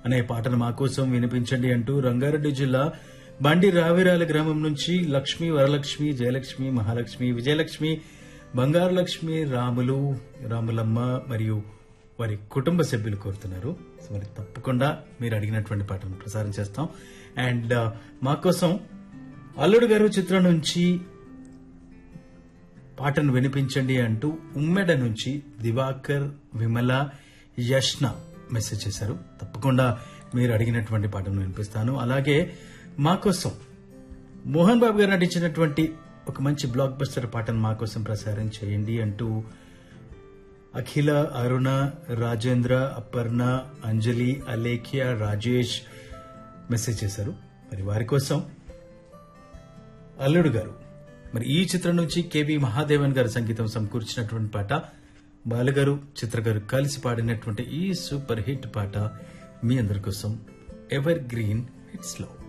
అనే పాటను మా కోసం వినిపించండి అంటూ రంగారెడ్డి జిల్లా బండి రావిరాల గ్రామం నుంచి లక్ష్మి వరలక్ష్మి జయలక్ష్మి మహాలక్ష్మి విజయలక్ష్మి బంగారు లక్ష్మి రాములు రాములమ్మ మరియు వారి కుటుంబ సభ్యులు కోరుతున్నారు సో మరి తప్పకుండా మీరు అడిగినటువంటి పాటను ప్రసారం చేస్తాం అండ్ మా కోసం అల్లుడు గారు చిత్రం నుంచి పాటను వినిపించండి అంటూ ఉమ్మెడ నుంచి దివాకర్ విమల యష్న మెసేజ్ చేశారు తప్పకుండా మీరు అడిగినటువంటి పాటను వినిపిస్తాను అలాగే మా కోసం మోహన్ బాబు గారు నటించినటువంటి ఒక మంచి బ్లాక్ బస్టర్ పాటను మా కోసం ప్రసారం చేయండి అంటూ అఖిల అరుణ రాజేంద్ర అపర్ణ అంజలి అలేఖ్య రాజేష్ మెసేజ్ చేశారు మరి వారి కోసం అల్లుడు గారు మరి ఈ చిత్రం నుంచి కేవి మహాదేవన్ గారు సంగీతం సమకూర్చినటువంటి పాట బాలుగారు చిత్ర గారు కలిసి పాడినటువంటి ఈ సూపర్ హిట్ పాట మీ అందరి కోసం ఎవర్ గ్రీన్ హిట్స్ లో